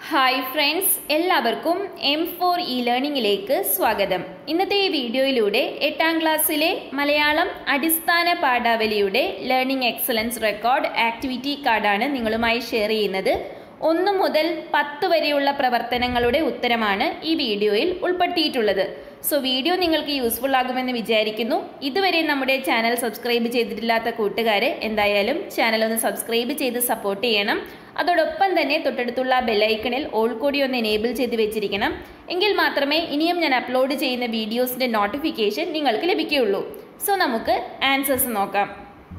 hi friends എല്ലാവർക്കും M four E ലേണിംഗിലേക്ക് സ്വാഗതം ഇന്നത്തെ ഈ വീഡിയോയിലൂടെ എട്ടാം ക്ലാസ്സിലെ മലയാളം അടിസ്ഥാന പാഠാവലിയുടെ ലേണിംഗ് എക്സലൻസ് റെക്കോർഡ് ആക്ടിവിറ്റി കാർഡാണ് നിങ്ങളുമായി ഷെയർ ചെയ്യുന്നത് ഒന്ന് മുതൽ പത്ത് വരെയുള്ള പ്രവർത്തനങ്ങളുടെ ഉത്തരമാണ് ഈ വീഡിയോയിൽ ഉൾപ്പെടുത്തിയിട്ടുള്ളത് സോ വീഡിയോ നിങ്ങൾക്ക് യൂസ്ഫുൾ ആകുമെന്ന് വിചാരിക്കുന്നു ഇതുവരെ നമ്മുടെ ചാനൽ സബ്സ്ക്രൈബ് ചെയ്തിട്ടില്ലാത്ത കൂട്ടുകാരെ എന്തായാലും ചാനൽ ഒന്ന് സബ്സ്ക്രൈബ് ചെയ്ത് സപ്പോർട്ട് ചെയ്യണം അതോടൊപ്പം തന്നെ തൊട്ടടുത്തുള്ള ബെല്ലൈക്കണിൽ ഓൾ കൂടി ഒന്ന് എനേബിൾ ചെയ്ത് വെച്ചിരിക്കണം എങ്കിൽ മാത്രമേ ഇനിയും ഞാൻ അപ്ലോഡ് ചെയ്യുന്ന വീഡിയോസിൻ്റെ നോട്ടിഫിക്കേഷൻ നിങ്ങൾക്ക് ലഭിക്കുകയുള്ളൂ സോ നമുക്ക് ആൻസേഴ്സ് നോക്കാം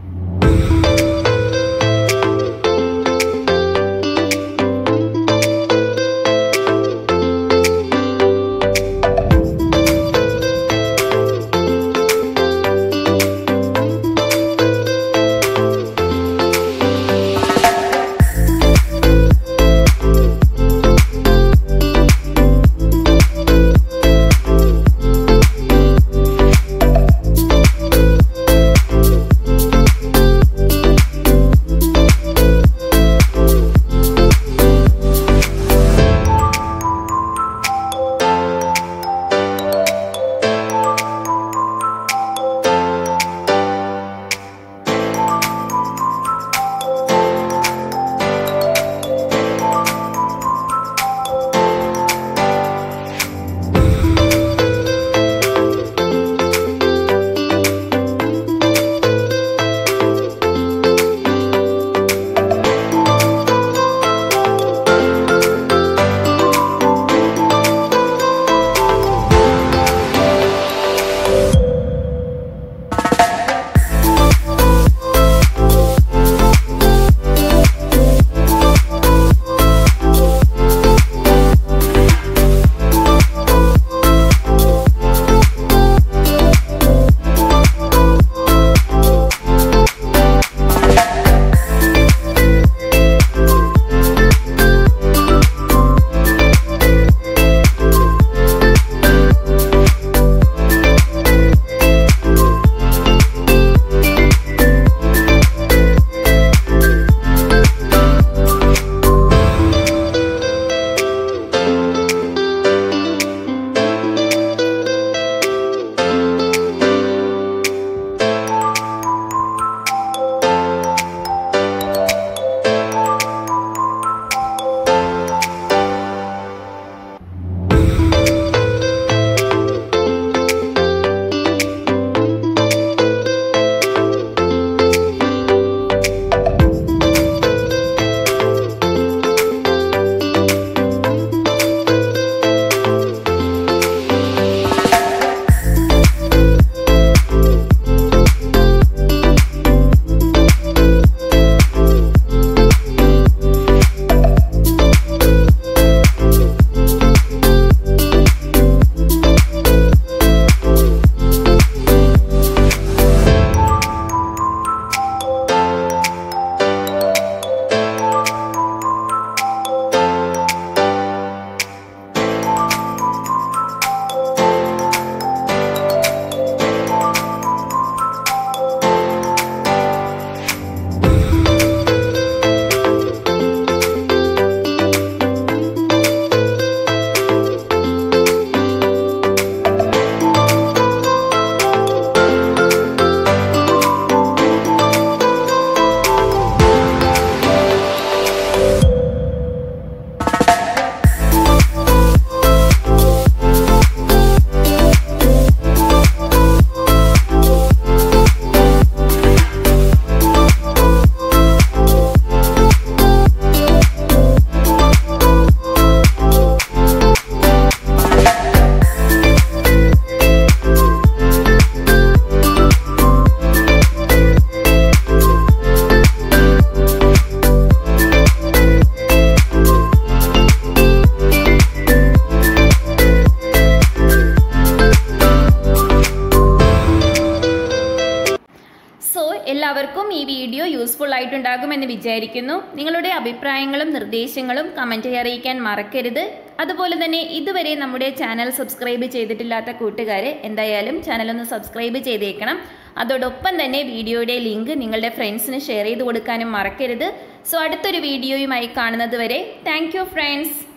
സോ എല്ലാവർക്കും ഈ വീഡിയോ യൂസ്ഫുൾ ആയിട്ടുണ്ടാകുമെന്ന് വിചാരിക്കുന്നു നിങ്ങളുടെ അഭിപ്രായങ്ങളും നിർദ്ദേശങ്ങളും കമൻറ്റായി അറിയിക്കാൻ മറക്കരുത് അതുപോലെ തന്നെ ഇതുവരെ നമ്മുടെ ചാനൽ സബ്സ്ക്രൈബ് ചെയ്തിട്ടില്ലാത്ത കൂട്ടുകാരെ എന്തായാലും ചാനൽ ഒന്ന് സബ്സ്ക്രൈബ് ചെയ്തേക്കണം അതോടൊപ്പം തന്നെ വീഡിയോയുടെ ലിങ്ക് നിങ്ങളുടെ ഫ്രണ്ട്സിന് ഷെയർ ചെയ്ത് കൊടുക്കാനും മറക്കരുത് സോ അടുത്തൊരു വീഡിയോയുമായി കാണുന്നത് വരെ താങ്ക് യു ഫ്രണ്ട്സ്